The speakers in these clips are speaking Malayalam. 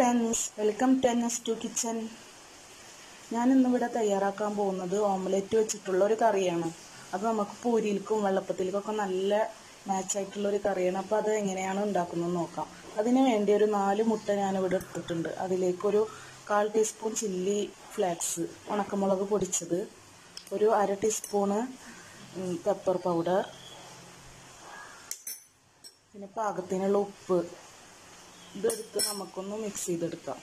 friends welcome to N S two kitchen ഞാൻ ഇന്നിവിടെ തയ്യാറാക്കാൻ പോകുന്നത് ഓംലെറ്റ് വെച്ചിട്ടുള്ള ഒരു കറിയാണ് അത് നമുക്ക് പൂരിയിൽക്കും വെള്ളപ്പത്തിലേക്കൊക്കെ നല്ല മാച്ച് ആയിട്ടുള്ള ഒരു കറിയാണ് അപ്പോൾ അത് എങ്ങനെയാണ് ഉണ്ടാക്കുന്നത് നോക്കാം അതിന് വേണ്ടി ഒരു നാല് മുട്ട ഞാനിവിടെ എടുത്തിട്ടുണ്ട് അതിലേക്കൊരു കാൽ ടീസ്പൂൺ ചില്ലി ഫ്ലേക്സ് ഉണക്കമുളക് പൊടിച്ചത് ഒരു അര ടീസ്പൂണ് പെപ്പർ പൗഡർ പിന്നെ പാകത്തിനുള്ള ഉപ്പ് ഇതെടുത്ത് നമുക്കൊന്ന് മിക്സ് ചെയ്തെടുക്കാം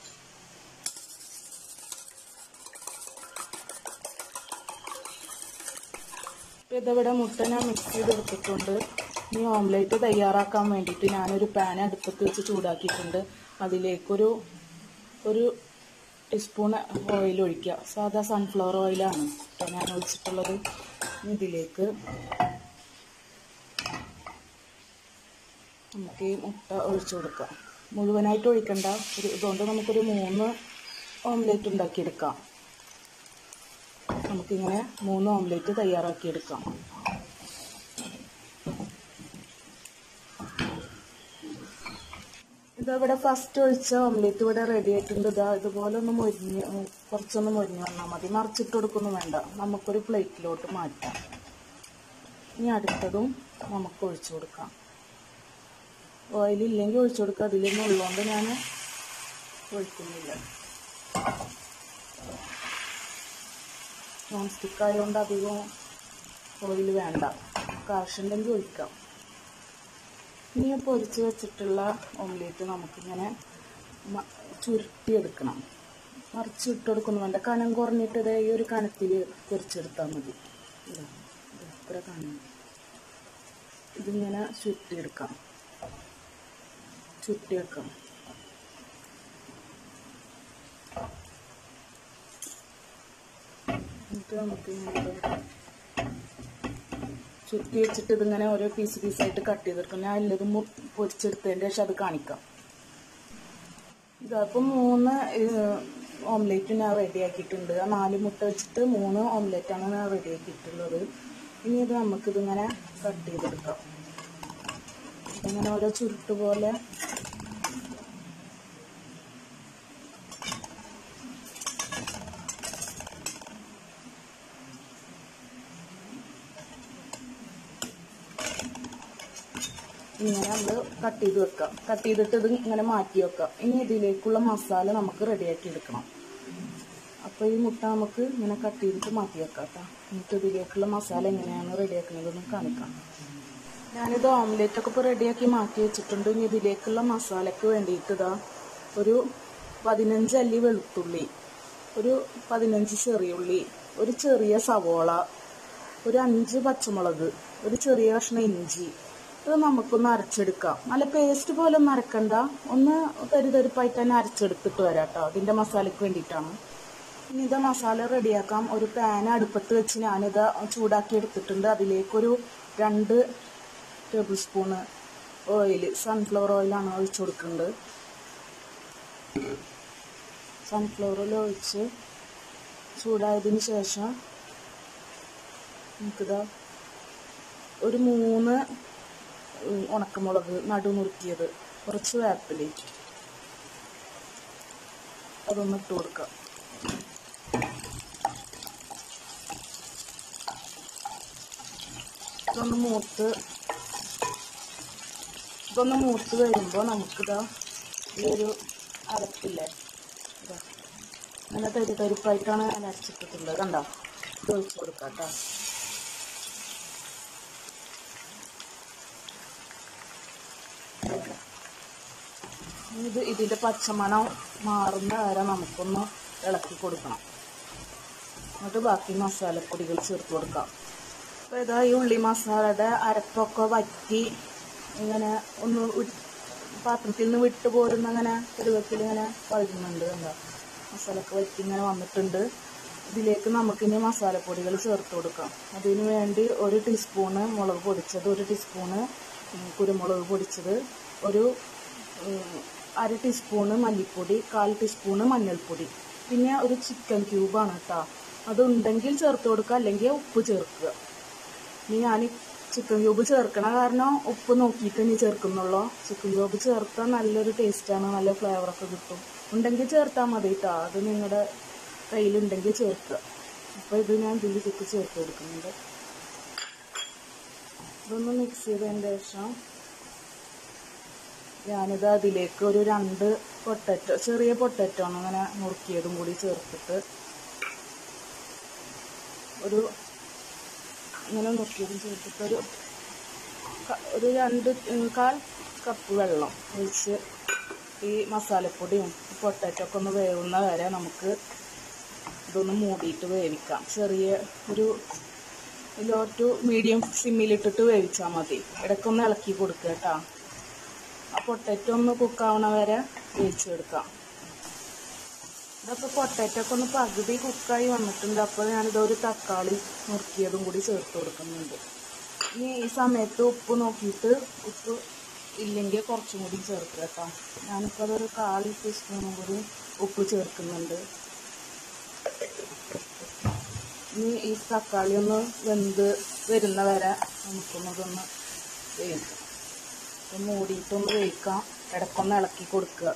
ഇപ്പം ഇതിവിടെ മുട്ട ഞാൻ മിക്സ് ചെയ്തെടുത്തിട്ടുണ്ട് ഇനി ഓംലേറ്റ് തയ്യാറാക്കാൻ വേണ്ടിയിട്ട് ഞാനൊരു പാൻ അടുപ്പത്ത് വെച്ച് ചൂടാക്കിയിട്ടുണ്ട് അതിലേക്കൊരു ഒരു ടീസ്പൂൺ ഓയിൽ ഒഴിക്കുക സാധാ സൺഫ്ലവർ ഓയിലാണ് കേട്ടോ ഞാൻ ഒഴിച്ചിട്ടുള്ളത് ഇതിലേക്ക് നമുക്ക് ഈ മുട്ട ഒഴിച്ചു കൊടുക്കാം മുഴുവനായിട്ട് ഒഴിക്കണ്ട ഒരു ഇതുകൊണ്ട് നമുക്കൊരു മൂന്ന് ഓംലേറ്റ് ഉണ്ടാക്കിയെടുക്കാം നമുക്കിങ്ങനെ മൂന്ന് ഓംലേറ്റ് തയ്യാറാക്കിയെടുക്കാം ഇതവിടെ ഫസ്റ്റ് ഒഴിച്ച ഓംലേറ്റ് ഇവിടെ റെഡി ആയിട്ടുണ്ട് ഇതാ ഇതുപോലെ ഒന്ന് മൊരിഞ്ഞ് കുറച്ചൊന്ന് മൊരിഞ്ഞ് വന്നാൽ മതി മറിച്ചിട്ട് കൊടുക്കൊന്നും വേണ്ട നമുക്കൊരു പ്ലേറ്റിലോട്ട് മാറ്റാം ഇനി അടുത്തതും നമുക്ക് ഒഴിച്ചു കൊടുക്കാം ഓയിലില്ലെങ്കിൽ ഒഴിച്ചു കൊടുക്കുക അതിലൊന്നും ഉള്ളതുകൊണ്ട് ഞാൻ ഒഴിക്കുന്നില്ല നോൺ സ്റ്റിക്ക് ആയതുകൊണ്ട് അധികം ഓയിൽ വേണ്ട കാശുണ്ടെങ്കിൽ ഒഴിക്കാം ഇനി പൊരിച്ച് വെച്ചിട്ടുള്ള ഓംലേറ്റ് നമുക്കിങ്ങനെ ചുരുട്ടിയെടുക്കണം മറിച്ച് ഇട്ട് കൊടുക്കുന്നു വേണ്ട കനം കുറഞ്ഞിട്ട് ഇതേ ഈ ഒരു കനത്തിൽ പൊരിച്ചെടുത്താൽ മതി ഇതാ ഇത്ര കനം ഇതിങ്ങനെ ചുരുട്ടിയെടുക്കാം ചുരുട്ടി വെക്കാം എന്നിട്ട് നമുക്ക് ചുരുട്ടി വെച്ചിട്ട് ഇതിങ്ങനെ ഓരോ പീസ് പീസായിട്ട് കട്ട് ചെയ്തെടുക്കും ഞാൻ എല്ലതും പൊരിച്ചെടുത്തതിൻ്റെ ശേഷം അത് കാണിക്കാം ഇതപ്പം മൂന്ന് ഓംലേറ്റ് ഞാൻ റെഡി ആക്കിയിട്ടുണ്ട് ആ നാല് മുട്ട വെച്ചിട്ട് മൂന്ന് ഓംലേറ്റാണ് ഞാൻ റെഡി ആക്കിയിട്ടുള്ളത് ഇനി ഇത് നമുക്കിതിങ്ങനെ കട്ട് ചെയ്തെടുക്കാം ഇങ്ങനെ ഓരോ ചുരുട്ട് പോലെ ഇങ്ങനെ നമ്മൾ കട്ട് ചെയ്ത് വെക്കാം കട്ട് ചെയ്തിട്ട് ഇത് ഇങ്ങനെ മാറ്റി വെക്കാം ഇനി ഇതിലേക്കുള്ള മസാല നമുക്ക് റെഡിയാക്കി എടുക്കണം അപ്പോൾ ഈ മുട്ട നമുക്ക് ഇങ്ങനെ കട്ട് ചെയ്തിട്ട് മാറ്റി വെക്കാം കേട്ടോ എന്നിട്ട് ഇതിലേക്കുള്ള മസാല എങ്ങനെയാണ് റെഡിയാക്കുന്നതെന്ന് കാണിക്കാം ഞാനിത് ഓംലേറ്റ് ഒക്കെ ഇപ്പോൾ റെഡിയാക്കി മാറ്റി വെച്ചിട്ടുണ്ട് ഇനി ഇതിലേക്കുള്ള മസാലയ്ക്ക് വേണ്ടിയിട്ട് ഇതാ ഒരു പതിനഞ്ച് അല്ലി വെളുത്തുള്ളി ഒരു പതിനഞ്ച് ചെറിയുള്ളി ഒരു ചെറിയ സവോള ഒരു അഞ്ച് പച്ചമുളക് ഒരു ചെറിയ കഷ്ണം ഇഞ്ചി ഇത് നമുക്കൊന്ന് അരച്ചെടുക്കാം നല്ല പേസ്റ്റ് പോലെ ഒന്നും അരക്കണ്ട ഒന്ന് തരിതരിപ്പായിട്ട് തന്നെ അരച്ചെടുത്തിട്ട് വരാം കേട്ടോ അതിൻ്റെ മസാലയ്ക്ക് വേണ്ടിയിട്ടാണ് ഇനി ഇത് മസാല റെഡിയാക്കാം ഒരു പാൻ അടുപ്പത്ത് വെച്ച് ഞാനിത് ചൂടാക്കി എടുത്തിട്ടുണ്ട് അതിലേക്കൊരു രണ്ട് ടേബിൾ സ്പൂണ് ഓയിൽ സൺഫ്ലവർ ഓയിലാണ് ഒഴിച്ചു കൊടുക്കുന്നത് സൺഫ്ലവർ ഓയിൽ ഒഴിച്ച് ചൂടായതിന് ശേഷം നമുക്കിതാ ഒരു മൂന്ന് ഉണക്കമുളക് നടുമുറുക്കിയത് കുറച്ച് വേപ്പില അതൊന്ന് ഇട്ട് കൊടുക്കാം ഇതൊന്ന് മൂത്ത് ഇതൊന്ന് മൂത്ത് വരുമ്പോൾ നമുക്കിതാ ഈ ഒരു അരപ്പില്ലേ ഇതാ നല്ല തരി തരിപ്പായിട്ടാണ് ഞാൻ അരച്ചിട്ടിട്ടുള്ളത് കണ്ടോ ഇത് ഒഴിച്ച് കൊടുക്കാം കേട്ടോ ഇത് ഇതിൻ്റെ പച്ചമണം മാറുന്ന വരെ നമുക്കൊന്ന് ഇളക്കി കൊടുക്കണം എന്നിട്ട് ബാക്കി മസാലപ്പൊടികൾ ചേർത്ത് കൊടുക്കാം അപ്പോൾ ഇതാ ഈ ഉള്ളി മസാലയുടെ അരപ്പൊക്കെ വറ്റി ഇങ്ങനെ ഒന്ന് പാത്രത്തിൽ നിന്ന് വിട്ടു പോരുന്ന അങ്ങനെ പരുവത്തിൽ ഇങ്ങനെ വഴുകുന്നുണ്ട് എന്താ മസാലയൊക്കെ വറ്റി ഇങ്ങനെ വന്നിട്ടുണ്ട് ഇതിലേക്ക് നമുക്കിനി മസാലപ്പൊടികൾ ചേർത്ത് കൊടുക്കാം അതിന് വേണ്ടി ഒരു ടീസ്പൂണ് മുളക് പൊടിച്ചത് ഒരു ടീസ്പൂണ് കുരുമുളക് പൊടിച്ചത് ഒരു അര ടീസ്പൂണ് മല്ലിപ്പൊടി കാൽ ടീസ്പൂണ് മഞ്ഞൾപ്പൊടി പിന്നെ ഒരു ചിക്കൻ ക്യൂബാണ് കേട്ടോ അതുണ്ടെങ്കിൽ ചേർത്ത് കൊടുക്കുക അല്ലെങ്കിൽ ഉപ്പ് ചേർക്കുക ഇനി ഞാൻ ചിക്കൻ ക്യൂബ് ചേർക്കണ കാരണം ഉപ്പ് നോക്കിയിട്ട് ഇനി ചേർക്കുന്നുള്ളൂ ചിക്കൻ ക്യൂബ് ചേർത്താൽ നല്ലൊരു ടേസ്റ്റാണ് നല്ല ഫ്ലേവറൊക്കെ കിട്ടും ഉണ്ടെങ്കിൽ ചേർത്താൽ മതി കേട്ടോ അത് നിങ്ങളുടെ കയ്യിലുണ്ടെങ്കിൽ ചേർക്കുക അപ്പോൾ ഇത് ഞാൻ ഇതിലേക്ക് ചേർത്ത് കൊടുക്കുന്നുണ്ട് ഇതൊന്ന് മിക്സ് ചെയ്തതിന് ശേഷം ഞാനിത് അതിലേക്ക് ഒരു രണ്ട് പൊട്ടറ്റോ ചെറിയ പൊട്ടറ്റോ ആണ് അങ്ങനെ നുറുക്കിയതും കൂടി ചേർത്തിട്ട് ഒരു ഇങ്ങനെ നുറുക്കിയതും ചേർത്തിട്ട് ഒരു ക- ഒരു രണ്ട് ഉം, കാൽ കപ്പ് വെള്ളം ഒഴിച്ച് ഈ മസാലപ്പൊടിയും പൊട്ടറ്റോ ഒക്കെ ഒന്ന് വേവുന്ന വരെ നമുക്ക് ഇതൊന്ന് മൂടിയിട്ട് വേവിക്കാം ചെറിയ ഒരു ലോ ടു മീഡിയം സിമ്മിലിട്ടിട്ട് വേവിച്ചാൽ മതി ഇടയ്ക്കൊന്ന് ഇളക്കി കൊടുക്കുക കേട്ടോ ആ പൊട്ടറ്റോ ഒന്ന് കുക്കാവണ വരെ വേവിച്ചെടുക്കാം ഇതൊക്കെ പൊട്ടറ്റോ ഒക്കെ ഒന്ന് പകുതി കുക്കായി വന്നിട്ടുണ്ട് അപ്പോൾ ഞാനിതൊരു തക്കാളി നുറുക്കിയതും കൂടി ചേർത്ത് കൊടുക്കുന്നുണ്ട് ഇനി ഈ സമയത്ത് ഉപ്പ് നോക്കിയിട്ട് ഉപ്പ് ഇല്ലെങ്കിൽ കുറച്ചും കൂടി ചേർക്കുക കേട്ടോ ഞാനിപ്പോൾ അതൊരു കാൽ ടീസ്പൂണും കൂടി ഉപ്പ് ചേർക്കുന്നുണ്ട് ഇനി ഈ തക്കാളി ഒന്ന് വെന്ത് വരുന്ന വരെ നമുക്കൊന്നതൊന്ന് വേവിക്കാം അപ്പം മൂടിയിട്ടൊന്ന് വേവിക്കാം ഇടയ്ക്കൊന്ന് ഇളക്കി കൊടുക്കുക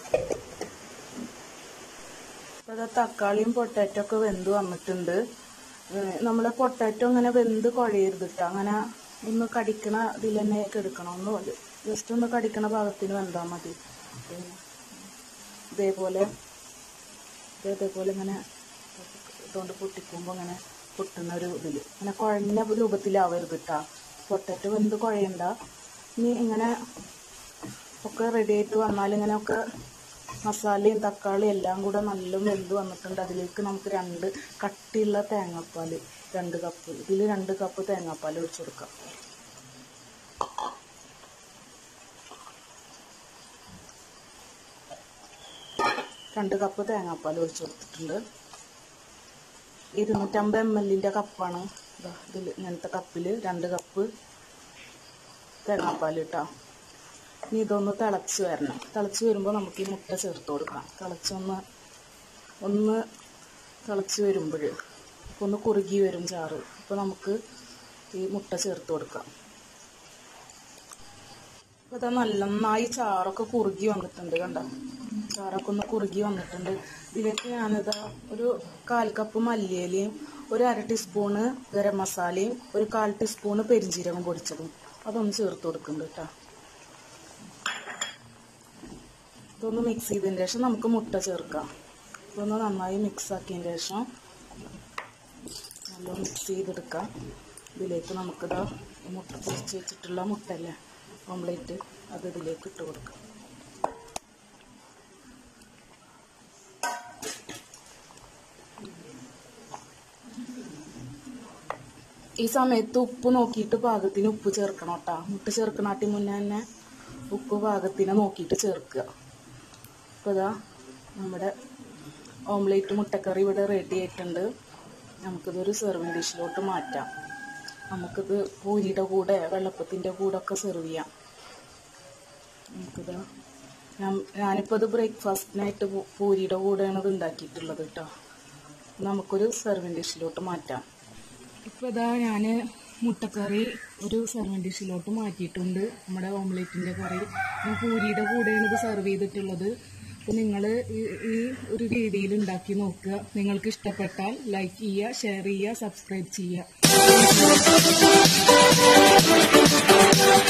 അപ്പോൾ അത് തക്കാളിയും പൊട്ടാറ്റോ ഒക്കെ വെന്ത് വന്നിട്ടുണ്ട് ഏഹ് നമ്മളെ പൊട്ടാറ്റോ അങ്ങനെ വെന്ത് കുഴയരുത് കേട്ടോ അങ്ങനെ ഒന്ന് കടിക്കണ ഇതിൽ തന്നെ എടുക്കണം ഒന്ന് ജസ്റ്റ് ഒന്ന് കടിക്കണ ഭാഗത്തിന് വെന്താൽ മതി പിന്നെ ഇതേപോലെ ഇത് ഇതേപോലെ ഇങ്ങനെ ഇതുകൊണ്ട് പൊട്ടിക്കുമ്പോൾ ഇങ്ങനെ പൊട്ടുന്ന ഒരു ഇതിൽ ഇങ്ങനെ കുഴഞ്ഞ രൂപത്തിലാവരുത് കേട്ടോ പൊട്ടറ്റോ വെന്ത് കുഴയണ്ട ഇനി ഇങ്ങനെ ഒക്കെ റെഡി ആയിട്ട് വന്നാൽ ഇങ്ങനെയൊക്കെ മസാലയും തക്കാളിയും എല്ലാം കൂടെ നല്ല വെന്ത് വന്നിട്ടുണ്ട് അതിലേക്ക് നമുക്ക് രണ്ട് കട്ടിയുള്ള തേങ്ങാപ്പാൽ രണ്ട് കപ്പ് ഇതിൽ രണ്ട് കപ്പ് തേങ്ങാപ്പാൽ ഒഴിച്ചു കൊടുക്കാം രണ്ട് കപ്പ് തേങ്ങാപ്പാൽ ഒഴിച്ചു കൊടുത്തിട്ടുണ്ട് ഇരുന്നൂറ്റമ്പത് എം എല്ലിൻ്റെ കപ്പാണ് ഇതാ ഇതിൽ ഇങ്ങനത്തെ കപ്പിൽ രണ്ട് കപ്പ് തേങ്ങാപ്പാൽ ഇട്ടാ ഇനി ഇതൊന്ന് തിളച്ച് വരണം തിളച്ച് വരുമ്പോൾ നമുക്ക് ഈ മുട്ട ചേർത്ത് കൊടുക്കാം തിളച്ചൊന്ന് ഒന്ന് തിളച്ച് വരുമ്പോൾ ഒന്ന് കുറുകി വരും ചാറ് അപ്പോൾ നമുക്ക് ഈ മുട്ട ചേർത്ത് കൊടുക്കാം അപ്പോൾ ഇതാ നല്ല നന്നായി ചാറൊക്കെ കുറുകി വന്നിട്ടുണ്ട് കണ്ട ചാറൊക്കെ ഒന്ന് കുറുകി വന്നിട്ടുണ്ട് ഇതിലേക്ക് ഞാനിതാ ഒരു കാൽ കപ്പ് മല്ലിയിലയും ഒരു അര ടീസ്പൂണ് ഗരം മസാലയും ഒരു കാൽ ടീസ്പൂണ് പെരിഞ്ജീരകം പൊടിച്ചതും അതൊന്ന് ചേർത്ത് കൊടുക്കുന്നുണ്ട് കേട്ടോ ഇതൊന്ന് മിക്സ് ചെയ്തതിന് ശേഷം നമുക്ക് മുട്ട ചേർക്കാം ഇതൊന്ന് നന്നായി മിക്സ് ആക്കിയതിന് ശേഷം നല്ല മിക്സ് ചെയ്തെടുക്കാം ഇതിലേക്ക് നമുക്കിതാ ഈ മുട്ട പൊരിച്ച് വെച്ചിട്ടുള്ള മുട്ടല്ലേ ഓംലേറ്റ് അത് ഇതിലേക്ക് ഇട്ട് കൊടുക്കാം ഈ സമയത്ത് ഉപ്പ് നോക്കിയിട്ട് പാകത്തിന് ഉപ്പ് ചേർക്കണം കേട്ടോ മുട്ട ചേർക്കണാട്ടി മുന്നേ തന്നെ ഉപ്പ് പാകത്തിന് നോക്കിയിട്ട് ചേർക്കുക അപ്പോൾ ഇതാ നമ്മുടെ ഓംലേറ്റ് മുട്ടക്കറി ഇവിടെ റെഡി ആയിട്ടുണ്ട് നമുക്കിതൊരു സെർവിങ് ഡിഷിലോട്ട് മാറ്റാം നമുക്കിത് പൂരിയുടെ കൂടെ വെള്ളപ്പത്തിൻ്റെ കൂടെ ഒക്കെ സെർവ് ചെയ്യാം നമുക്കിത് ഞാൻ ഞാനിപ്പോൾ ഇത് ബ്രേക്ക്ഫാസ്റ്റിനായിട്ട് പൂ- പൂരിയുടെ കൂടെയാണ് ഇത് ഉണ്ടാക്കിയിട്ടുള്ളത് കേട്ടോ നമുക്കൊരു സെർവിങ് ഡിഷിലോട്ട് മാറ്റാം ഇപ്പോൾ ഇതാ ഞാൻ മുട്ടക്കറി ഒരു സെർവിങ് ഡിഷിലോട്ട് മാറ്റിയിട്ടുണ്ട് നമ്മുടെ ഓംലെറ്റിൻ്റെ കറി ഞാൻ പൂരിയുടെ കൂടെയാണ് ഇത് സെർവ് ചെയ്തിട്ടുള്ളത് അപ്പോൾ നിങ്ങൾ ഈ ഒരു രീതിയിൽ ഉണ്ടാക്കി നോക്കുക നിങ്ങൾക്ക് ഇഷ്ടപ്പെട്ടാൽ ലൈക്ക് ചെയ്യുക ഷെയർ ചെയ്യുക സബ്സ്ക്രൈബ് ചെയ്യുക